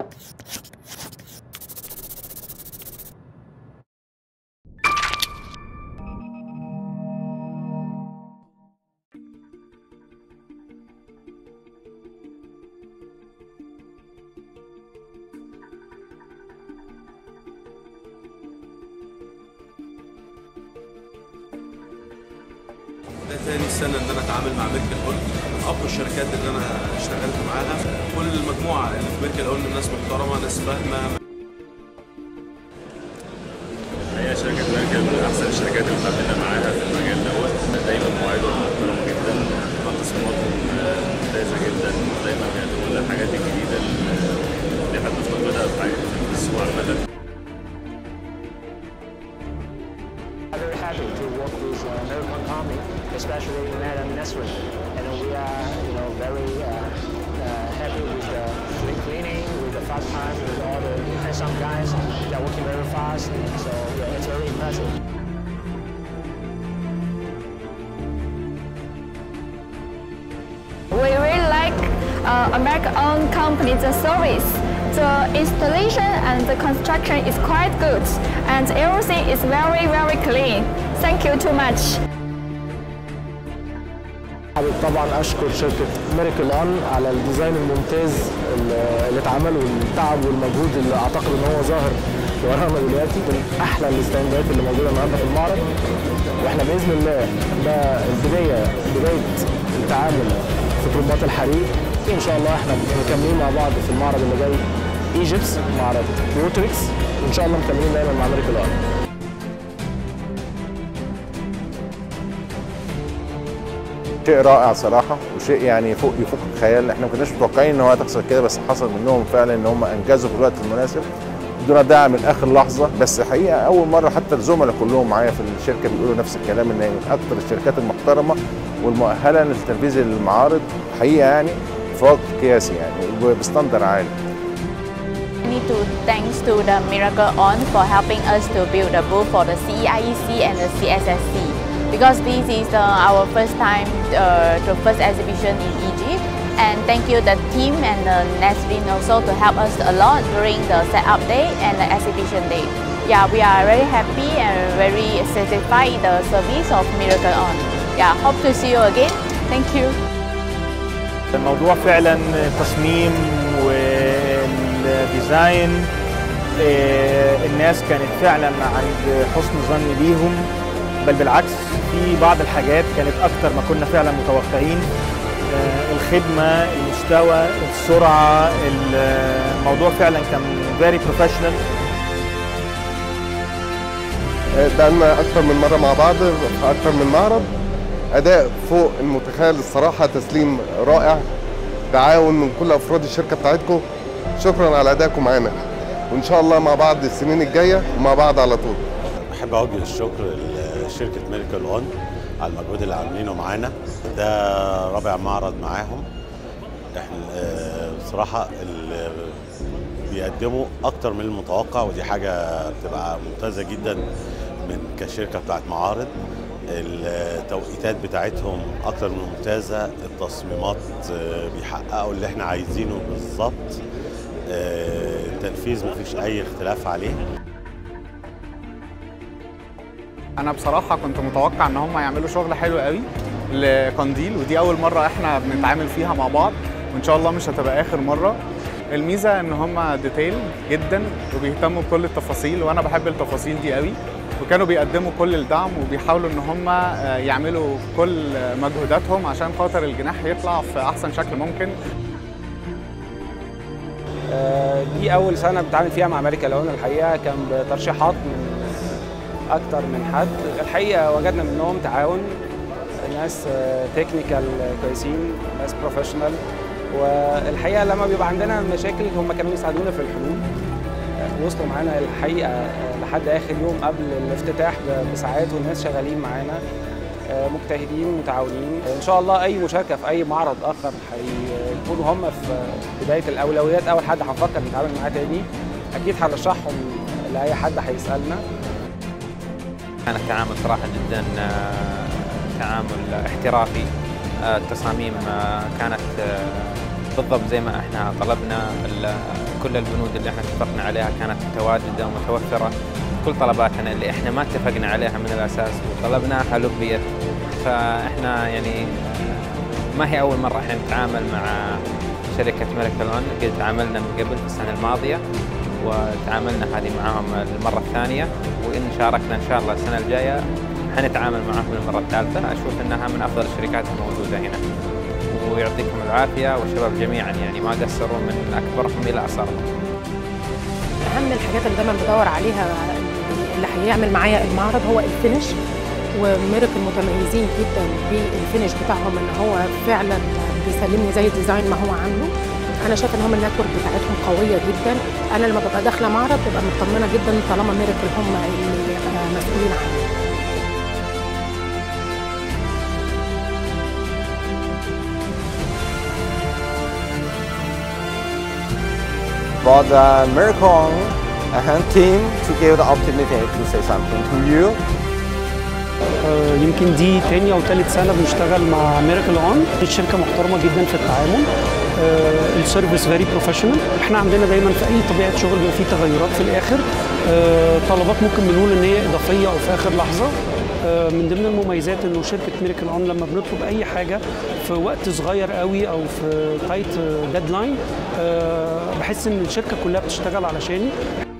ده تاني سنة إن أنا أتعامل مع ميركل أول من أقوى الشركات اللي أنا اشتغلت معاها كل المجموعة اللي في ميركل أول ناس محترمة ناس فاهمة هي شركة ميركل من أحسن الشركات اللي اتعاملنا معاها في المجال دوت دايما مواعيدهم محترمة جدا تصميماتهم ممتازة جدا دايما بيقدموا لنا الحاجات الجديدة اللي احنا بنفتقدها في في السوق عامة I'm very happy to work with uh, American Army, especially Madam Nesrin. And we are, you know, very uh, uh, happy with the free cleaning, with the fast time, with all the handsome guys. They're working very fast, so yeah, it's very impressive. We really like uh, American-owned company, the service. The installation and the construction is quite good, and everything is very, very clean. Thank you too much. حابب طبعا اشكر شركه ميريكل ان على الديزاين الممتاز اللي اللي اتعمل والتعب والمجهود اللي اعتقد ان هو ظاهر ورانا دلوقتي من احلى الاستندات اللي موجوده النهارده في المعرض واحنا باذن الله ده البدايه بدايه التعامل في طلبات الحريق ان شاء الله احنا مكملين مع بعض في المعرض اللي جاي ايجيبس معرض ووتريكس وان شاء الله مكملين دايما مع ميريكل ان شيء رائع صراحه وشيء يعني فوق يفوق الخيال احنا ما كناش متوقعين ان هو هتحصل كده بس حصل منهم فعلا ان هم انجزوا في الوقت المناسب ادونا دعم من اخر لحظه بس حقيقه اول مره حتى الزملاء كلهم معايا في الشركه بيقولوا نفس الكلام ان هي من اكثر الشركات المحترمه والمؤهله لتنفيذ المعارض حقيقه يعني فوق قياسي يعني بستاندر عالي I need to thanks to the Miracle On for helping us to build a booth for the CEIEC and the CSSC because this is uh, our first time, uh, the first exhibition in Egypt. And thank you the team and the Nesrin also to help us a lot during the setup day and the exhibition day. Yeah, we are very happy and very satisfied the service of Miracle On. Yeah, hope to see you again. Thank you. الموضوع فعلا تصميم والديزاين آه، الناس كانت فعلا عند حسن ظن بيهم بل بالعكس في بعض الحاجات كانت اكتر ما كنا فعلا متوقعين آه، الخدمه المستوى السرعه الموضوع فعلا كان فيري بروفيشنال بقالنا اكتر من مره مع بعض في اكتر من معرض اداء فوق المتخيل الصراحه تسليم رائع تعاون من كل افراد الشركه بتاعتكم شكرا على ادائكم معانا وان شاء الله مع بعض السنين الجايه ومع بعض على طول بحب اوجه الشكر لشركه ميركل اون على المجهود اللي عاملينه معانا ده رابع معرض معاهم احنا آه، بصراحه ال- بيقدموا اكتر من المتوقع ودي حاجه بتبقى ممتازه جدا من كشركه بتاعت معارض التوقيتات بتاعتهم اكتر من ممتازه التصميمات آه، بيحققوا اللي احنا عايزينه بالظبط آه، التنفيذ مفيش اي اختلاف عليه انا بصراحه كنت متوقع ان هم يعملوا شغل حلو قوي لقنديل ودي اول مره احنا بنتعامل فيها مع بعض وان شاء الله مش هتبقى اخر مره الميزه ان هم ديتيل جدا وبيهتموا بكل التفاصيل وانا بحب التفاصيل دي قوي وكانوا بيقدموا كل الدعم وبيحاولوا ان هم آه، يعملوا كل مجهوداتهم عشان خاطر الجناح يطلع في احسن شكل ممكن آه، دي أول سنة بتعامل فيها مع أمريكا لون الحقيقة كان بترشيحات من أكتر من حد الحقيقة وجدنا منهم تعاون ناس تكنيكال كويسين ناس بروفيشنال والحقيقة لما بيبقى عندنا مشاكل هم كانوا يساعدونا في الحلول آه، وصلوا معانا الحقيقة آه، لحد آخر يوم قبل الافتتاح ب- بساعات والناس شغالين معانا آه، مجتهدين متعاونين ان شاء الله اي مشاركه في اي معرض اخر هيكونوا هم في بدايه الاولويات اول حد هنفكر نتعامل معاه تاني اكيد هنرشحهم لاي حد هيسالنا كان التعامل صراحة جدا آه، تعامل احترافي آه، التصاميم آه، كانت آه، بالضبط زي ما احنا طلبنا ال- كل البنود اللي احنا اتفقنا عليها كانت متواجده ومتوفره كل طلباتنا اللي احنا ما اتفقنا عليها من الاساس وطلبناها لبيت فاحنا يعني ما هي اول مره احنا نتعامل مع شركه ميركل اون قد تعاملنا من قبل في السنه الماضيه وتعاملنا هذه معاهم المره الثانيه وان شاركنا ان شاء الله السنه الجايه حنتعامل معاهم المره الثالثه اشوف انها من افضل الشركات الموجوده هنا ويعطيكم العافيه والشباب جميعا يعني ما قصروا من اكبرهم الى اصغرهم اهم الحاجات اللي دايما بدور عليها اللي هيعمل معايا المعرض هو الفينش وميركل متميزين جدا بالفينش بتاعهم ان هو فعلا بيسلمني زي الديزاين ما هو عامله انا شايفه ان هم النتورك بتاعتهم قويه جدا انا لما ببقى داخله معرض ببقى مطمنه جدا طالما ميركل هم اللي آه، مسؤولين عنه for the Miracon uh, team to give the opportunity to say something to you. آه، يمكن دي تاني او تالت سنه بنشتغل مع ميراكل اون الشركه محترمه جدا في التعامل آه، السيرفيس فيري بروفيشنال احنا عندنا دايما في اي طبيعه شغل بيبقى فيه تغيرات في الاخر آه، طلبات ممكن بنقول ان هي اضافيه او في اخر لحظه آه، من ضمن المميزات انه شركه ميراكل اون لما بنطلب اي حاجه في وقت صغير قوي او في تايت ديدلاين بحس ان الشركه كلها بتشتغل علشاني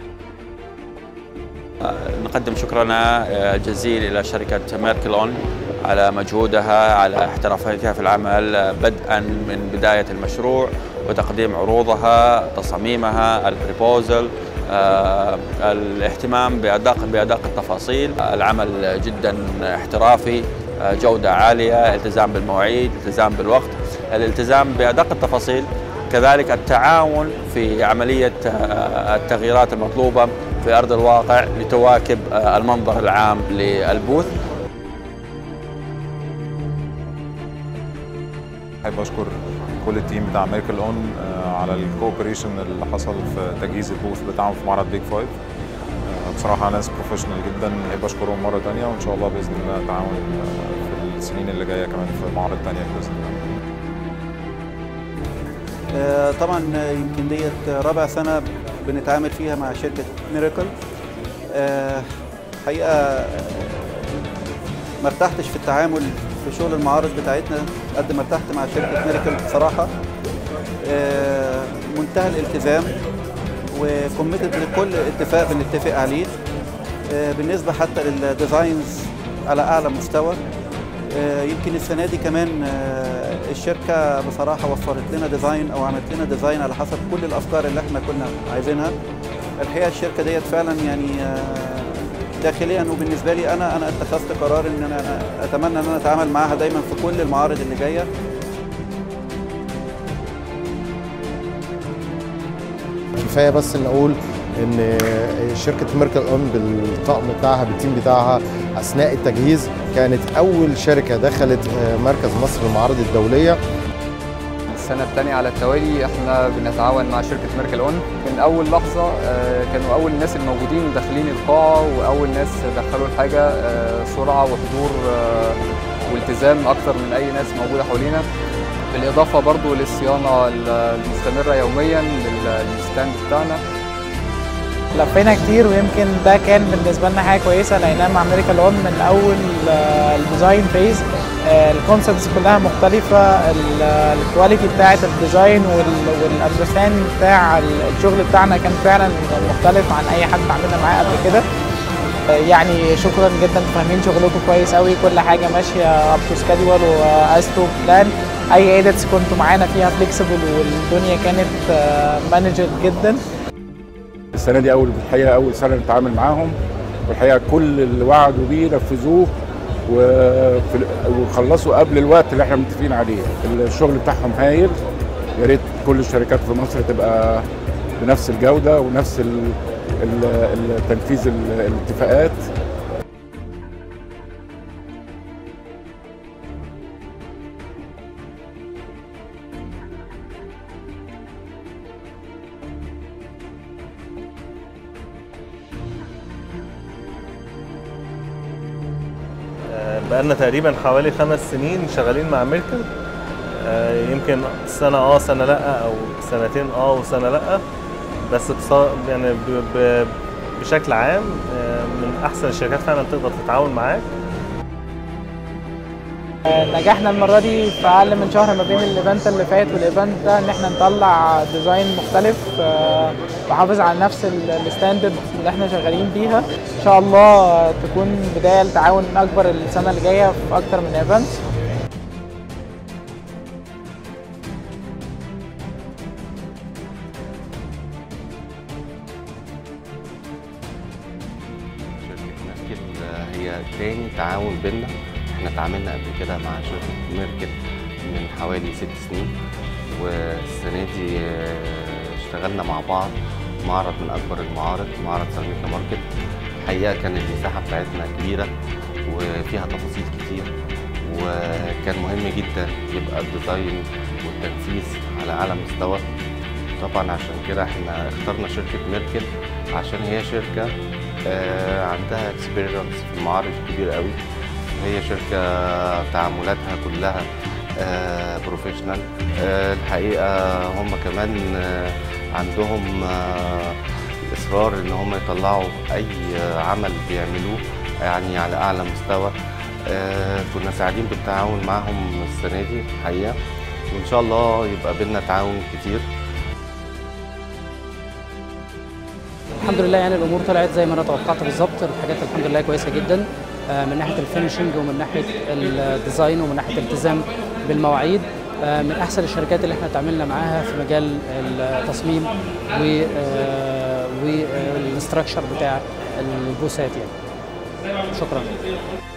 نقدم شكرنا الجزيل إلى شركة ميركلون على مجهودها على احترافيتها في العمل بدءا من بداية المشروع وتقديم عروضها تصاميمها البريبوزل آه، الاهتمام بأدق بأدق التفاصيل العمل جدا احترافي آه، جودة عالية التزام بالمواعيد التزام بالوقت الالتزام بأدق التفاصيل كذلك التعاون في عملية آه، التغييرات المطلوبة في أرض الواقع لتواكب آه، المنظر العام للبوث احب اشكر كل التيم بتاع ميركل اون آه، على الكوبريشن اللي حصل في تجهيز البوث بتاعهم في معرض بيج فايف آه، بصراحه ناس بروفيشنال جدا احب اشكرهم مره تانية وان شاء الله باذن الله تعاون آه، في السنين اللي جايه كمان في معارض تانية باذن الله آه، طبعا آه، يمكن ديت رابع سنة بنتعامل فيها مع شركة ميراكل حقيقة آه، ما ارتحتش في التعامل في شغل المعارض بتاعتنا قد ما ارتحت مع شركة ميراكل بصراحة آه، منتهى الالتزام وكوميتد لكل اتفاق بنتفق عليه آه، بالنسبة حتى للديزاينز على أعلى مستوى آه، يمكن السنة دي كمان آه، الشركة بصراحة وفرت لنا ديزاين أو عملت لنا ديزاين على حسب كل الأفكار اللي احنا كنا عايزينها الحقيقة الشركة ديت فعلا يعني آه، داخليا وبالنسبة لي أنا أنا اتخذت قرار إن أنا أتمنى إن أنا أتعامل معاها دايما في كل المعارض اللي جاية كفايه بس نقول ان شركه ميركل اون بالطقم بتاعها بالتيم بتاعها اثناء التجهيز كانت اول شركه دخلت مركز مصر للمعارض الدوليه السنة الثانية على التوالي احنا بنتعاون مع شركة ميركل اون من أول لحظة آه، كانوا أول الناس الموجودين داخلين القاعة وأول ناس دخلوا الحاجة آه، سرعة وحضور آه، والتزام أكتر من أي ناس موجودة حوالينا بالإضافة برضو للصيانة المستمرة يوميا لل- للستاند بتاعنا لفينا كتير ويمكن ده كان بالنسبه لنا حاجه كويسه لقيناها مع ميريكال اون من اول آه، الديزاين فيز الكونسبتس كلها مختلفه ال- الكواليتي بتاعه الديزاين والاندرستاند بتاع الشغل بتاعنا كان فعلا مختلف عن اي حد عملنا معاه قبل كده آه، يعني شكرا جدا انتوا فاهمين شغلكم كويس قوي كل حاجه ماشيه اب تو سكادول واز تو بلان اي ايديتس كنتوا معانا فيها فليكسبل والدنيا كانت مانجد جدا السنه دي اول الحقيقه اول سنه نتعامل معاهم والحقيقه كل اللي وعدوا بيه نفذوه وفي- وخلصوا قبل الوقت اللي احنا متفقين عليه الشغل بتاعهم هايل يا ريت كل الشركات في مصر تبقى بنفس الجوده ونفس ال- ال- ال- تنفيذ ال- الاتفاقات بقالنا تقريبا حوالي خمس سنين شغالين مع ميركل آه، يمكن سنة اه سنة لا او سنتين اه وسنة لا بس بص- يعني ب- ب- بشكل عام آه، من احسن الشركات فعلا تقدر تتعاون معاك نجحنا المرة دي في أقل من شهر ما بين الإيفنت اللي فات والإيفنت ده إن إحنا نطلع ديزاين مختلف آه، وحافظ على نفس ال- الستاندرد اللي إحنا شغالين بيها إن شاء الله تكون بداية لتعاون أكبر السنة اللي جاية في أكتر من إيفنت شركة ميركل هي تاني تعاون بينا احنا اتعاملنا قبل كده مع شركة ميركل من حوالي ست سنين والسنة دي آه، اشتغلنا مع بعض معرض من أكبر المعارض معرض سيراميكا ماركت الحقيقة كان المساحة بتاعتنا كبيرة وفيها تفاصيل كتير وكان مهم جدا يبقى الديزاين والتنفيذ على أعلى مستوى طبعا عشان كده احنا اخترنا شركة ميركل عشان هي شركة آه، عندها اكسبيرينس في المعارض كبير قوي هي شركة تعاملاتها كلها بروفيشنال الحقيقة هم كمان آه، عندهم آه، إصرار إن هم يطلعوا أي آه، عمل بيعملوه يعني على أعلى مستوى آه، كنا سعيدين بالتعاون معهم السنة دي الحقيقة وإن شاء الله يبقى بينا تعاون كتير الحمد لله يعني الامور طلعت زي ما انا توقعت بالظبط الحاجات الحمد لله كويسه جدا آه، من ناحيه الفينشنج ومن ناحيه الديزاين ومن ناحيه الالتزام بالمواعيد آه، من احسن الشركات اللي احنا اتعاملنا معاها في مجال التصميم و والاستراكشر بتاع البوسات يعني شكرا